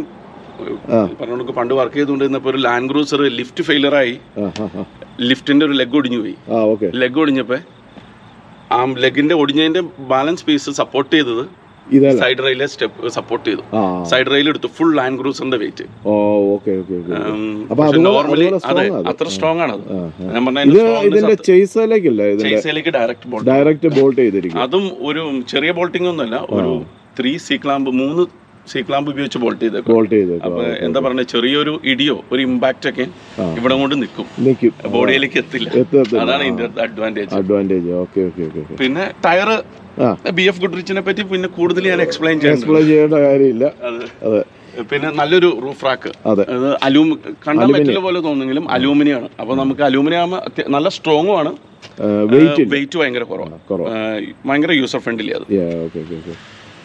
Speaker 2: പറഞ്ഞ പണ്ട് വർക്ക് ചെയ്തുകൊണ്ടിരുന്നപ്പോൾ ഒരു ലാൻഡ് ക്രൂസർ ലിഫ്റ്റ് ഫെയിലറായി
Speaker 1: ആ ആ, ആ.
Speaker 2: ലിഫ്റ്റിന്റെ ഒരു ലെഗ് ഒടിഞ്ഞു പോയി
Speaker 1: ആ ഓക്കെ
Speaker 2: ലെഗ് ഒടിഞ്ഞപ്പോ ആ ലെഗിന്റെ ഒടിഞ്ഞതിന്റെ ബാലൻസ് പീസ് സപ്പോർട്ട് ചെയ്തത്
Speaker 1: ഇതല്ല
Speaker 2: സൈഡ് റെയിലെ സ്റ്റെപ്പ് സപ്പോർട്ട് ചെയ്തു
Speaker 1: ആ
Speaker 2: സൈഡ് റെയിൽ എടുത്തു ഫുൾ ലാൻഡ് ക്രൂസറിന്റെ വെയിറ്റ്
Speaker 1: ഓ ഓക്കെ ഓക്കെ ഓക്കെ അപ്പൊ അതുപോലെ-
Speaker 2: നോർമലി
Speaker 1: അതുപോലെ
Speaker 2: അതെ
Speaker 1: strong ആണ്
Speaker 2: അത്ര സ്ട്രോങ് ആണ് അത്
Speaker 1: ആ,
Speaker 2: ഞാൻ
Speaker 1: ഇത്
Speaker 2: പറഞ്ഞ
Speaker 1: ഇതിന്റെ ചെയ്സയിലേക്കില്ല ഇതിന്റെ
Speaker 2: ചേസയിലേക്ക് ഡയറക്റ്റ് ബോൾട്ട്
Speaker 1: ഡയറക്റ്റ് ബോൾട്ട് ചെയ്തിരിക്കും
Speaker 2: അതും ഒരു ചെറിയ ബോൾട്ടിംഗ് ഒന്നുമല്ല ഒരു ത്രീ സി ക്ലാമ്പ് മൂന്ന് സി ക്ലാമ്പ് ഉപയോഗിച്ച് ബോൾട്ട് ചെയ്തേക്കും
Speaker 1: ബോൾട്ട് ചെയ്തേക്കും
Speaker 2: അപ്പൊ എന്താ പറയുക ചെറിയൊരു ഇടിയോ ഒരു ഇമ്പാക്റ്റ് ഒക്കെ ഇവിടെ കൊണ്ട് നിൽക്കും
Speaker 1: നിൽക്കും
Speaker 2: ബോഡിയിലേക്ക് എത്തില്ല
Speaker 1: എത്തത്തില്ല.
Speaker 2: അതാണ് ഇതിന്റെ advantage
Speaker 1: advantage okay okay okay okay
Speaker 2: പിന്നെ ടയർ
Speaker 1: ആ
Speaker 2: ബി എഫ് ഗുഡ്രിച്ചിനെ പറ്റി പിന്നെ കൂടുതൽ ഞാൻ എക്സ്പ്ലെയിൻ ചെയ്യുന്നുണ്ട്
Speaker 1: എക്സ്പ്ലെയിൻ ചെയ്യേണ്ട കാര്യമില്ല
Speaker 2: അത്
Speaker 1: അതെ
Speaker 2: പിന്നെ നല്ലൊരു റൂഫ് റാക്ക്
Speaker 1: അതെ
Speaker 2: അത് അലൂമി കണ്ട മെറ്റൽ പോലെ തോന്നുമെങ്കിലും അലൂമിനിയം ആണ് അപ്പൊ നമുക്ക് അലൂമിനിയം ആകുമ്പോൾ അത്യ- നല്ല സ്ട്രോങ്ങും ആണ്
Speaker 1: വെയിറ്റ്
Speaker 2: വെയിറ്റ് ഭയങ്കര കുറവാണ്
Speaker 1: കുറവാണ്.
Speaker 2: ആ, ഭയങ്കര യൂസർ ഫ്രണ്ട്ലി അത്
Speaker 1: ഓക്കെ ഓക്കെ ഓക്കെ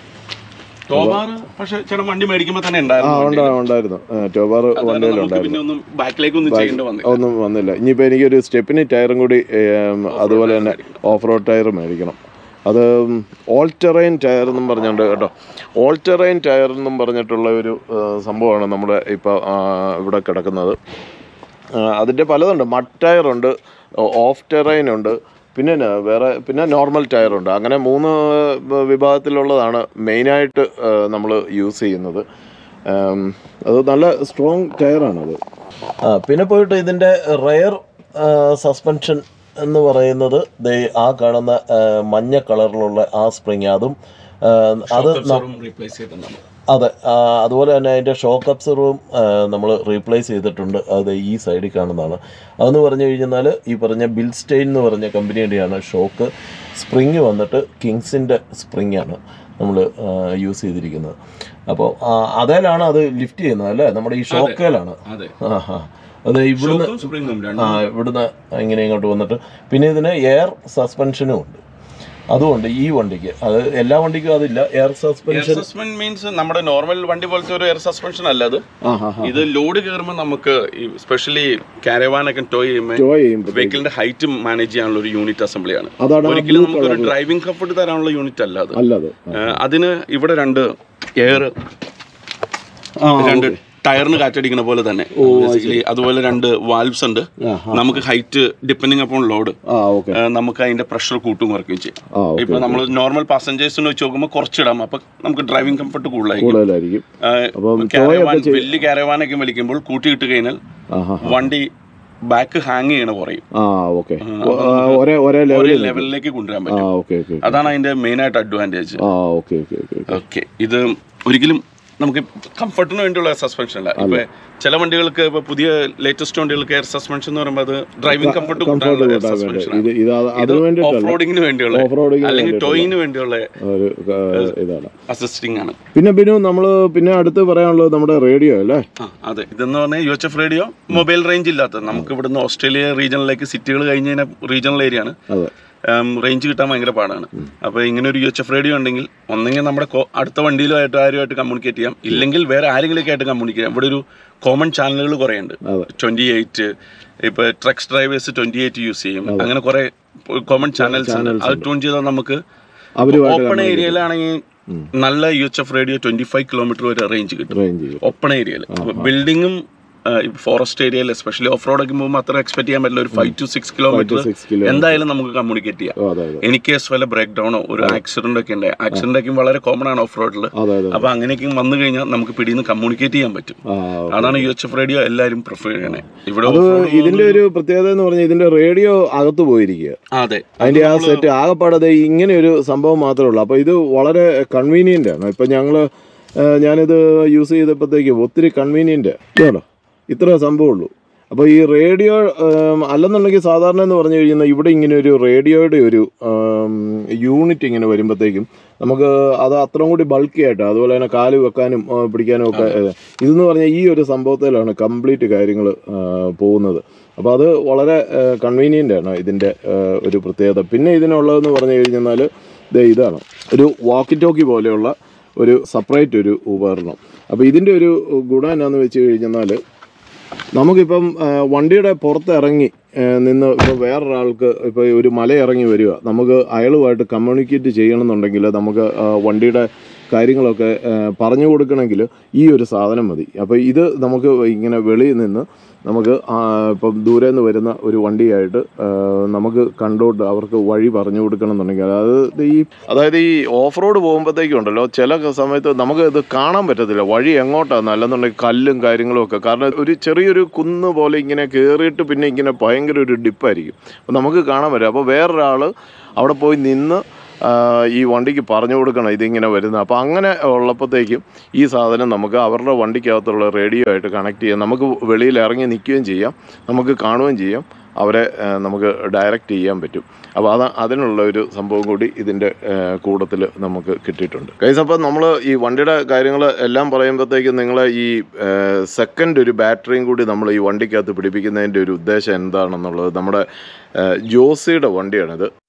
Speaker 2: ടോബാർ പക്ഷെ ചില വണ്ടി മേടിക്കുമ്പോൾ തന്നെ
Speaker 1: ആ
Speaker 2: ഉണ്ടായിരുന്നു
Speaker 1: ഉണ്ടാ ഉണ്ടായിരുന്നു ടോബാർ
Speaker 2: കാരണം നമുക്ക്
Speaker 1: വണ്ടിയിലുണ്ടായിരുന്നു
Speaker 2: പിന്നെ ഒന്നും ബാക്കിലേക്ക് ഒന്നും ചെയ്യേണ്ടി വന്നില്ല
Speaker 1: ഒന്നും വന്നില്ല ഇനിയിപ്പോൾ എനിക്കൊരു സ്റ്റെപ്പിന് ടയറും കൂടി ഏം, അതുപോലെ തന്നെ ഓഫ് റോഡ് ടയർ മേടിക്കണം അത് ഓൾ ടെറൈൻ ടയർ എന്നും പറഞ്ഞുകൊണ്ട് കേട്ടോ ഓൾ ടെറൈൻ ടയർ എന്നും പറഞ്ഞിട്ടുള്ള ഒരു ആ, സംഭവമാണ് നമ്മുടെ ഇപ്പോൾ ഇവിടെ കിടക്കുന്നത് ആ, അതിൻ്റെ പലതുണ്ട് മഡ് ടയറുണ്ട് ഓഫ് ടെറൈൻ ഉണ്ട് പിന്നെ ന- വേറെ പിന്നെ നോർമൽ ടയറുണ്ട് അങ്ങനെ മൂന്ന് വിഭാഗത്തിലുള്ളതാണ് മെയിനായിട്ട് നമ്മൾ യൂസ് ചെയ്യുന്നത് ഉം, അത് നല്ല സ്ട്രോങ് ടയറാണത് ആ പിന്നെ പോയിട്ട് ഇതിൻ്റെ റയർ സസ്പെൻഷൻ എന്ന് പറയുന്നത് ദേ ആ കാണുന്ന ആ, മഞ്ഞ കളറിലുള്ള ആ സ്പ്രിങ് അതും
Speaker 3: അത് ന-
Speaker 2: റീപ്ലേസ് ചെയ്തിട്ടുണ്ടാവും
Speaker 3: അതെ ആ, അതുപോലെ തന്നെ അതിൻ്റെ ഷോക്ക് അബ്സർവും നമ്മൾ റീപ്ലേസ് ചെയ്തിട്ടുണ്ട് അത് ഈ സൈഡിൽ കാണുന്നതാണ് അതെന്ന് പറഞ്ഞു കഴിഞ്ഞാൽ ഈ പറഞ്ഞ ബിൽസ്റ്റെയിൻ എന്ന് പറഞ്ഞ കമ്പനിയുടെയാണ് ഷോക്ക് സ്പ്രിങ് വന്നിട്ട് കിങ്സിൻ്റെ സ്പ്രിങ് ആണ് നമ്മൾ യൂസ് ചെയ്തിരിക്കുന്നത് അപ്പോൾ അതേലാണ് അത് ലിഫ്റ്റ് ചെയ്യുന്നത് അല്ലേ നമ്മുടെ ഈ ഷോക്കേലാണ്
Speaker 2: അതെ
Speaker 3: ആ ആ അത് ഇവിടുന്ന്
Speaker 2: ഷോക്കും സ്പ്രിങ്ങും
Speaker 3: ആ
Speaker 2: രണ്ടും
Speaker 3: ഇവിടുന്ന് ഇങ്ങനെ ഇങ്ങോട്ട് വന്നിട്ട് പിന്നെ ഇതിന് എയർ സസ്പെൻഷനും ഉണ്ട് അതുകൊണ്ട് ഈ വണ്ടിക്ക് അത് എല്ലാ വണ്ടിക്കും അതില്ല air
Speaker 2: air
Speaker 3: suspension
Speaker 2: suspension means നമ്മുടെ നോർമൽ വണ്ടി പോലത്തെ ഒരു എയർ സസ്പെൻഷൻ അല്ല അത്
Speaker 1: ആ ഹാ ഹാ
Speaker 2: ഇത് ലോഡ് കയറുമ്പോൾ നമുക്ക് സ്പെഷ്യലി കാരവാനൊക്കെ ടോയ് ചെയ്യുമ്പോൾ
Speaker 1: ജോയ് ചെയ്യുമ്പോൾ
Speaker 2: വെഹിക്കിളിന്റെ ഹൈറ്റ് മാനേജ് ചെയ്യാനുള്ള ഒരു യൂണിറ്റ് അസംബ്ലി ആണ്
Speaker 1: അതാണ് ആ
Speaker 2: ഒരിക്കലും
Speaker 1: blue
Speaker 2: നമുക്കൊരു
Speaker 1: colour.
Speaker 2: ഡ്രൈവിംഗ് കംഫർട്ട് തരാനുള്ള യൂണിറ്റ് അല്ല അത്
Speaker 1: അല്ലത്
Speaker 2: ഏഹ് അതിന് ഇവിടെ രണ്ട് എയർ
Speaker 1: ആ
Speaker 2: രണ്ട് ടയറിന് കാറ്റടിക്കണ പോലെ തന്നെ ബേസിക്കലി അതുപോലെ രണ്ട് വാൽവ്സ് ഉണ്ട് നമുക്ക് ഹൈറ്റ് ഡിപ്പെൻഡിങ് അപ്പോൾ ലോഡ്
Speaker 1: ആ ഓക്കെ
Speaker 2: നമുക്ക് അതിന്റെ പ്രഷർ കൂട്ടും കുറയ്ക്കുകയും ചെയ്യും
Speaker 1: ആ ഓക്കെ
Speaker 2: ഇപ്പൊ നമ്മൾ നോർമൽ പാസഞ്ചേഴ്സിന് വെച്ച് നോക്കുമ്പോൾ കുറച്ചിടാം അപ്പൊ നമുക്ക് ഡ്രൈവിംഗ് കംഫർട്ട് കൂടുതലായിരിക്കും
Speaker 1: കൂടുതലായിരിക്കും അപ്പം
Speaker 2: കാരവാൻ വലിയ കാരവാനൊക്കെ വലിക്കുമ്പോൾ കൂട്ടിയിട്ട് കഴിഞ്ഞാൽ
Speaker 1: ആ ഹാ
Speaker 2: വണ്ടി ബാക്ക് ഹാങ് ചെയ്യണ കുറയും
Speaker 1: ആ ഓക്കെ ഒരേ ഒരേ
Speaker 2: ഒരേ
Speaker 1: ലെവലിൽ
Speaker 2: ലെവലിലേക്ക് കൊണ്ടുവരാൻ
Speaker 1: ആ
Speaker 2: പറ്റും
Speaker 1: ഓക്കെ ഓക്കെ
Speaker 2: അതാണ് അതിന്റെ മെയിൻ ആയിട്ട് അഡ്വാൻറ്റേജ്
Speaker 1: ആ ഓക്കെ ഓക്കെ ഓക്കെ
Speaker 2: ഓക്കെ ഇത് ഒരിക്കലും നമുക്ക് കംഫർട്ടിന് വേണ്ടിയുള്ള സസ്പെൻഷൻ അല്ല ഇപ്പൊ ചില വണ്ടികൾക്ക് ഇപ്പൊ പുതിയ ലേറ്റസ്റ്റ് വണ്ടികൾക്ക് എയർ സസ്പെൻഷൻ എന്ന് പറയുമ്പോൾ അത് ഡ്രൈവിംഗ് കംഫർട്ട്
Speaker 1: കംഫർട്ട്
Speaker 2: കൂട്ടാനുള്ള
Speaker 1: കൂട്ടാൻ വേണ്ടി
Speaker 2: സസ്പെൻഷൻ
Speaker 1: ഇത് ഇത് അത്
Speaker 2: ഇത്
Speaker 1: അതിന്
Speaker 2: ഓഫ്
Speaker 1: വേണ്ടിയിട്ടല്ല
Speaker 2: റോഡിങ്ങിന് വേണ്ടിയുള്ള
Speaker 1: ഓഫ് റോഡിങ്ങിന്
Speaker 2: അല്ലെങ്കിൽ
Speaker 1: വേണ്ടിയിട്ടുള്ള
Speaker 2: ടോയിന് വേണ്ടിയുള്ള
Speaker 1: ഒരു ആ, ഇതാണ്
Speaker 2: അസിസ്റ്റിംഗ് ആണ്
Speaker 1: പിന്നെ ബിനു നമ്മൾ പിന്നെ അടുത്ത് പറയാനുള്ളത് നമ്മുടെ റേഡിയോ അല്ലേ
Speaker 2: ആ അതെ ഇതെന്ന് പറഞ്ഞാൽ U H F radio mobile range ഇല്ലാത്തത് നമുക്ക് ഇവിടുന്ന് ഓസ്ട്രേലിയ റീജിയനിലേക്ക് സിറ്റികൾ കഴിഞ്ഞ് കഴിഞ്ഞാൽ റീജിയണൽ ഏരിയ ആണ്
Speaker 1: അതെ
Speaker 2: റേഞ്ച് കിട്ടാൻ ഭയങ്കര പാടാണ് അപ്പോൾ ഇങ്ങനെ ഒരു യു എച്ച് എഫ് റേഡിയോ ഉണ്ടെങ്കിൽ ഒന്നെങ്കിൽ നമ്മുടെ കോ- അടുത്ത വണ്ടിയിലുമായിട്ട് ആരുമായിട്ട് കമ്മ്യൂണിക്കേറ്റ് ചെയ്യാം ഇല്ലെങ്കിൽ വേറെ ആരെങ്കിലൊക്കെ ആയിട്ട് കമ്മ്യൂണിക്കേറ്റ് ചെയ്യാം ഇവിടെ ഒരു കോമൺ ചാനലുകൾ കുറേ ഉണ്ട്
Speaker 1: അതെ
Speaker 2: ട്വന്റി എയ്റ്റ് ഇപ്പൊ trucks drivers twenty eight use ചെയ്യും അങ്ങനെ കുറെ കോമൺ ചാനൽസ് ഉണ്ട് അത് ട്യൂൺ ചെയ്താൽ നമുക്ക്
Speaker 1: അവരുമായിട്ട്
Speaker 2: ഓപ്പൺ ഏരിയയിലാണെങ്കിൽ നല്ല U H F radio twenty five kilometre വരെ റേഞ്ച് കിട്ടും
Speaker 1: റേഞ്ച് ചെയ്യും
Speaker 2: ഓപ്പൺ ഏരിയയിൽ ബിൽഡിങ്ങും ഫോറസ്റ്റ് ഏരിയയിൽ എസ്പെഷ്യലി ഓഫ് റോഡൊക്കെ പോകുമ്പോൾ അത്ര എക്സ്പെക്ട് ചെയ്യാൻ പറ്റില്ല ഒരു five two six kilometre
Speaker 1: six kilo
Speaker 2: എന്തായാലും നമുക്ക് കമ്മ്യൂണിക്കേറ്റ് ചെയ്യാം
Speaker 1: ഓ, അതെ അതെ
Speaker 2: ഇൻ കേസ് വല്ല ബ്രേക്ക് ഡൗണോ ഒരു ആക്സിഡന്റ് ഒക്കെ ഉണ്ട് ആക്സിഡന്റ് ഒക്കെ വളരെ കോമൺ ആണ് ഓഫ് റോഡിൽ
Speaker 1: അതെ അതെ
Speaker 2: അപ്പൊ അങ്ങനെയൊക്കെ വന്നു കഴിഞ്ഞാൽ നമുക്ക് പിടിയിൽ കമ്മ്യൂണിക്കേറ്റ് ചെയ്യാൻ പറ്റും
Speaker 1: ആ
Speaker 2: അതാണ് യു എച്ച് എഫ് റേഡിയോ എല്ലാവരും പ്രിഫർ ചെയ്യണേ ഇവിടെ
Speaker 1: അത്
Speaker 2: off-road
Speaker 1: ഇതിന്റെ ഒരു പ്രത്യേകത എന്ന് പറഞ്ഞാൽ ഇതിന്റെ റേഡിയോ അകത്ത് പോയിരിക്കുക
Speaker 2: ആ, അതെ
Speaker 1: അതിന്റെ ആ സെറ്റ് ആകെപ്പാടത് ഇങ്ങനെ ഒരു സംഭവം മാത്രമേ ഉള്ളൂ അപ്പോൾ ഇത് വളരെ കൺവീനിയന്റ് ആണ് ഇപ്പം ഞങ്ങൾ ഞാനിത് യൂസ് ചെയ്തപ്പോഴത്തേക്കും ഒത്തിരി കൺവീനിയന്റ് കേട്ടോ ഇത്ര സംഭവമുള്ളൂ അപ്പോൾ ഈ റേഡിയോ അല്ലെന്നുണ്ടെങ്കിൽ സാധാരണ എന്ന് പറഞ്ഞു കഴിഞ്ഞാൽ ഇവിടെ ഇങ്ങനെ ഒരു റേഡിയോയുടെ ഒരു യൂണിറ്റ് ഇങ്ങനെ വരുമ്പോഴത്തേക്കും നമുക്ക് അത് അത്രയും കൂടി ബൾക്കി ആയിട്ട് അതുപോലെ തന്നെ കാല് വെക്കാനും ആ, പിടിക്കാനും ഒക്കെ ഏ, ഇതെന്ന് പറഞ്ഞാൽ ഈ ഒരു സംഭവത്തിലാണ് കംപ്ലീറ്റ് കാര്യങ്ങൾ പോകുന്നത് അപ്പോൾ അത് വളരെ കൺവീനിയൻ്റ് ആണ് ഇതിൻ്റെ ഒരു പ്രത്യേകത പിന്നെ ഇതിനുള്ളതെന്ന് പറഞ്ഞു കഴിഞ്ഞാൽ ദേ ഇതാണ് ഒരു വാക്കി ടോക്കി പോലെയുള്ള ഒരു സെപ്പറേറ്റ് ഒരു ഉപകരണം അപ്പോൾ ഇതിൻ്റെ ഒരു ഗുണം എന്നാന്ന് വെച്ച് കഴിഞ്ഞാൽ നമുക്കിപ്പം ആ, വണ്ടിയുടെ പുറത്തിറങ്ങി ആ, നിന്ന് ഇപ്പോൾ വേറൊരാൾക്ക് ഇപ്പോൾ ഒരു മല ഇറങ്ങി വരിക നമുക്ക് അയാളുമായിട്ട് കമ്മ്യൂണിക്കേറ്റ് ചെയ്യണമെന്നുണ്ടെങ്കിൽ നമുക്ക് ആ, വണ്ടിയുടെ കാര്യങ്ങളൊക്കെ ആ, പറഞ്ഞു കൊടുക്കണമെങ്കിൽ ഈ ഒരു സാധനം മതി അപ്പോൾ ഇത് നമുക്ക് ഇങ്ങനെ വെളിയിൽ നിന്ന് നമുക്ക് ആ, ഇപ്പം ദൂരെ നിന്ന് വരുന്ന ഒരു വണ്ടിയായിട്ട് ആ, നമുക്ക് കണ്ടോട്ട് അവർക്ക് വഴി പറഞ്ഞു കൊടുക്കണം എന്നുണ്ടെങ്കിൽ അതായത് ഈ അതായത് ഈ ഓഫ് റോഡ് പോകുമ്പോഴത്തേക്കും ഉണ്ടല്ലോ ചില സമയത്ത് നമുക്ക് ഇത് കാണാൻ പറ്റത്തില്ല വഴി എങ്ങോട്ടാണ് അല്ലെന്നുണ്ടെങ്കിൽ കല്ലും കാര്യങ്ങളും ഒക്കെ കാരണം ഒരു ചെറിയൊരു കുന്ന് പോലെ ഇങ്ങനെ കയറിയിട്ട് പിന്നെ ഇങ്ങനെ ഭയങ്കര ഒരു ഡിപ്പായിരിക്കും അപ്പോൾ നമുക്ക് കാണാൻ പറ്റും അപ്പോൾ വേറൊരാൾ അവിടെ പോയി നിന്ന് ആ, ഈ വണ്ടിക്ക് പറഞ്ഞു കൊടുക്കണം ഇതിങ്ങനെ വരുന്നത് അപ്പോൾ അങ്ങനെ ഉള്ളപ്പോഴത്തേക്കും ഈ സാധനം നമുക്ക് അവരുടെ വണ്ടിക്കകത്തുള്ള റേഡിയോ ആയിട്ട് കണക്ട് ചെയ്യാം നമുക്ക് വെളിയിൽ ഇറങ്ങി നിൽക്കുകയും ചെയ്യാം നമുക്ക് കാണുകയും ചെയ്യാം അവരെ ആ, നമുക്ക് ഡയറക്റ്റ് ചെയ്യാൻ പറ്റും അപ്പോൾ അത് അതിനുള്ള ഒരു സംഭവം കൂടി ഇതിൻ്റെ കൂട്ടത്തിൽ നമുക്ക് കിട്ടിയിട്ടുണ്ട് കൈസ് അപ്പോൾ നമ്മൾ ഈ വണ്ടിയുടെ കാര്യങ്ങൾ എല്ലാം പറയുമ്പോഴത്തേക്കും നിങ്ങൾ ഈ സെക്കൻഡ് ഒരു ബാറ്ററിയും കൂടി നമ്മൾ ഈ വണ്ടിക്കകത്ത് പിടിപ്പിക്കുന്നതിൻ്റെ ഒരു ഉദ്ദേശം എന്താണെന്നുള്ളത് നമ്മുടെ ആ, ജോസിയുടെ വണ്ടിയാണിത്